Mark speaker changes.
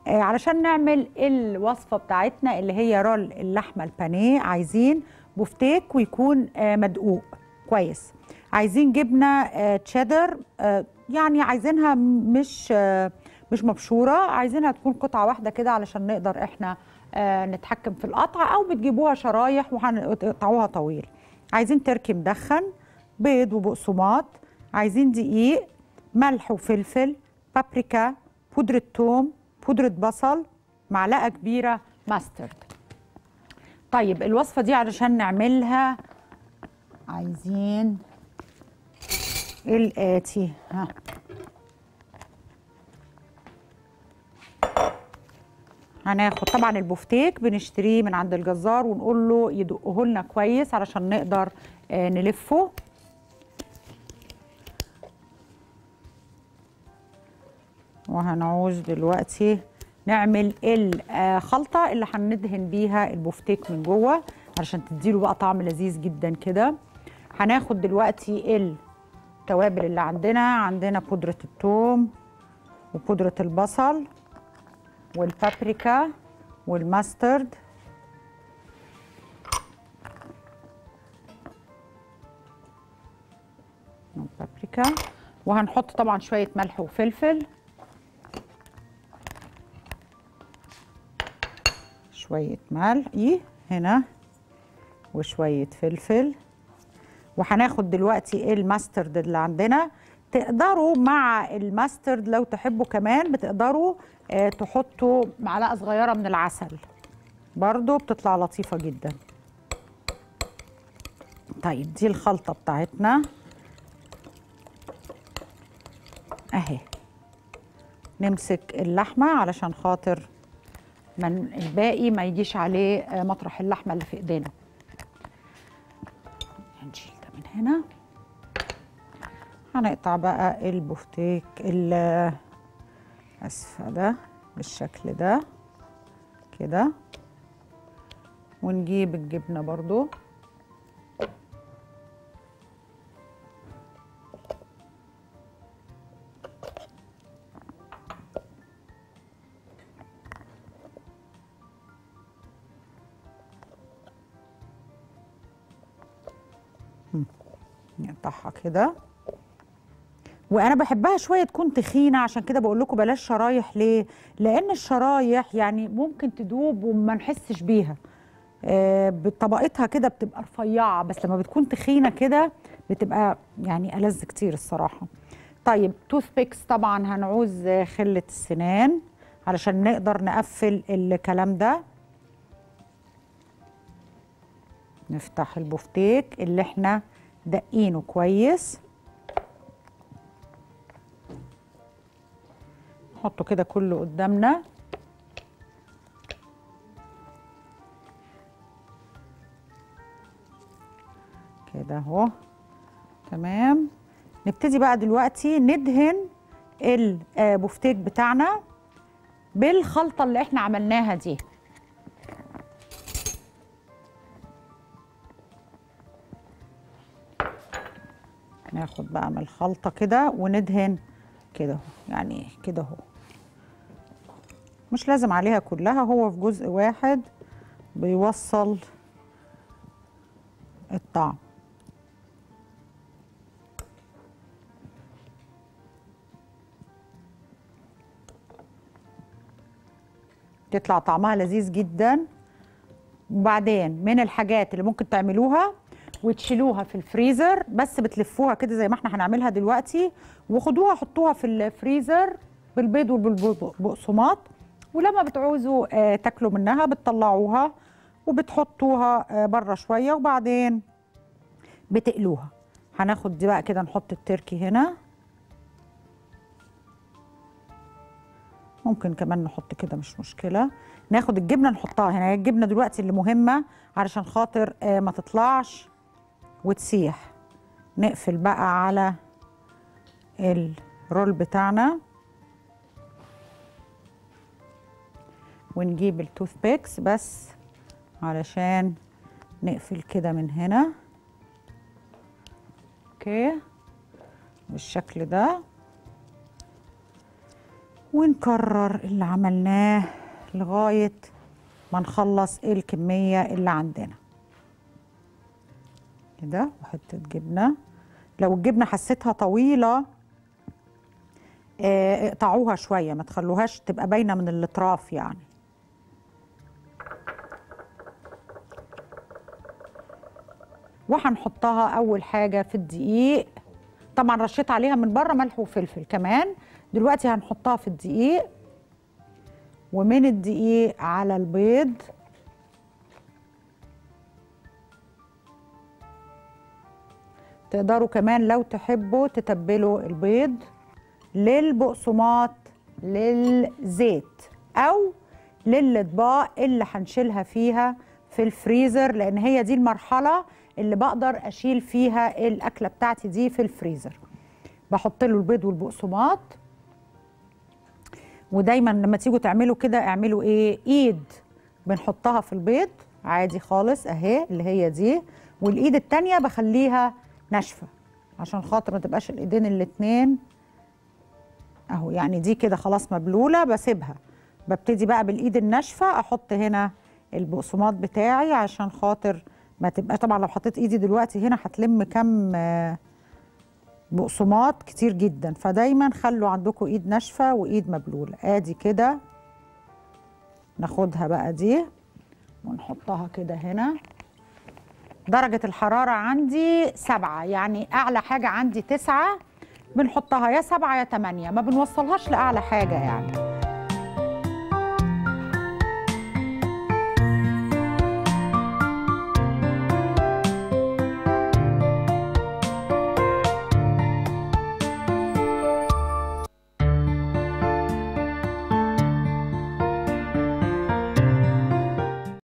Speaker 1: آه علشان نعمل الوصفه بتاعتنا اللي هي رول اللحمه البانيه عايزين بفتيك ويكون آه مدقوق كويس عايزين جبنه آه تشيدر آه يعني عايزينها مش آه مش مبشوره عايزينها تكون قطعه واحده كده علشان نقدر احنا آه نتحكم في القطع او بتجيبوها شرايح وهتقطعوها طويل عايزين تركي مدخن بيض وبقسماط عايزين دقيق ملح وفلفل بابريكا بودرة ثوم بودرة بصل معلقة كبيرة ماسترد طيب الوصفة دي علشان نعملها عايزين الآتي ها هناخد طبعا البفتيك بنشتريه من عند الجزار ونقول له يدقه لنا كويس علشان نقدر آه نلفه وهنعوز دلوقتي نعمل الخلطه اللي هندهن بيها البفتيك من جوه علشان تديله بقى طعم لذيذ جدا كده هناخد دلوقتي التوابل اللي عندنا عندنا بودره الثوم وبودره البصل والبابريكا والماسترد البابريكا وهنحط طبعا شويه ملح وفلفل شويه ملح ايه هنا وشويه فلفل وهناخد دلوقتي الماسترد اللي عندنا تقدروا مع الماسترد لو تحبوا كمان بتقدروا آه تحطوا معلقه صغيره من العسل برضو بتطلع لطيفه جدا طيب دي الخلطه بتاعتنا اهي نمسك اللحمه علشان خاطر من الباقي ما يجيش عليه آه مطرح اللحمه اللي في ايدينا هنشيل ده من هنا هنقطع بقى البفتيك اسفه ده بالشكل ده كده ونجيب الجبنه برضو نقطعها كده وانا بحبها شويه تكون تخينه عشان كده بقول لكم بلاش شرايح ليه لان الشرايح يعني ممكن تدوب وما نحسش بيها آه بطبقتها كده بتبقى رفيعه بس لما بتكون تخينه كده بتبقى يعني ألذ كتير الصراحه طيب توث بيكس طبعا هنعوز خله السنان علشان نقدر نقفل الكلام ده نفتح البفتيك اللي احنا دقينه كويس نحطه كده كله قدامنا كده اهو تمام نبتدي بقى دلوقتي ندهن البفتيك بتاعنا بالخلطة اللي احنا عملناها دي ناخد بقى من الخلطة كده وندهن كده يعني كده اهو مش لازم عليها كلها هو في جزء واحد بيوصل الطعم تطلع طعمها لذيذ جدا وبعدين من الحاجات اللي ممكن تعملوها وتشيلوها في الفريزر بس بتلفوها كده زي ما احنا هنعملها دلوقتي وخدوها حطوها في الفريزر بالبيض والبقسماط ولما بتعوزوا آه تاكلوا منها بتطلعوها وبتحطوها آه بره شويه وبعدين بتقلوها هناخد دي بقى كده نحط التركي هنا ممكن كمان نحط كده مش مشكله ناخد الجبنه نحطها هنا هي الجبنه دلوقتي اللي مهمه علشان خاطر آه ما تطلعش وتسيح نقفل بقى على الرول بتاعنا ونجيب التوث بيكس بس علشان نقفل كده من هنا اوكي بالشكل ده ونكرر اللي عملناه لغاية ما نخلص الكمية اللي عندنا كده وحتة جبنة لو الجبنة حسيتها طويلة آه، اقطعوها شوية ما تخلوهاش تبقى باينة من الاطراف يعني وهنحطها اول حاجه في الدقيق طبعا رشيت عليها من بره ملح وفلفل كمان دلوقتي هنحطها في الدقيق ومن الدقيق على البيض تقدروا كمان لو تحبوا تتبلوا البيض للبقسماط للزيت او للاطباق اللي هنشيلها فيها في الفريزر لان هي دي المرحله اللي بقدر اشيل فيها الاكله بتاعتي دي في الفريزر بحط له البيض والبقسماط ودايما لما تيجوا تعملوا كده اعملوا ايه ايد بنحطها في البيض عادي خالص اهي اللي هي دي والايد التانية بخليها ناشفه عشان خاطر ما تبقاش الايدين الاتنين اهو يعني دي كده خلاص مبلوله بسيبها ببتدي بقى بالايد الناشفه احط هنا البقسماط بتاعي عشان خاطر ما تبقى طبعا لو حطيت ايدي دلوقتي هنا هتلم كم آه، بقسماط كتير جدا فدايما خلوا عندكم ايد ناشفه وايد مبلوله ادي كده ناخدها بقى دي ونحطها كده هنا درجة الحرارة عندي سبعة يعني أعلى حاجة عندي تسعة بنحطها يا سبعة يا تمانية ما بنوصلهاش لأعلى حاجة يعني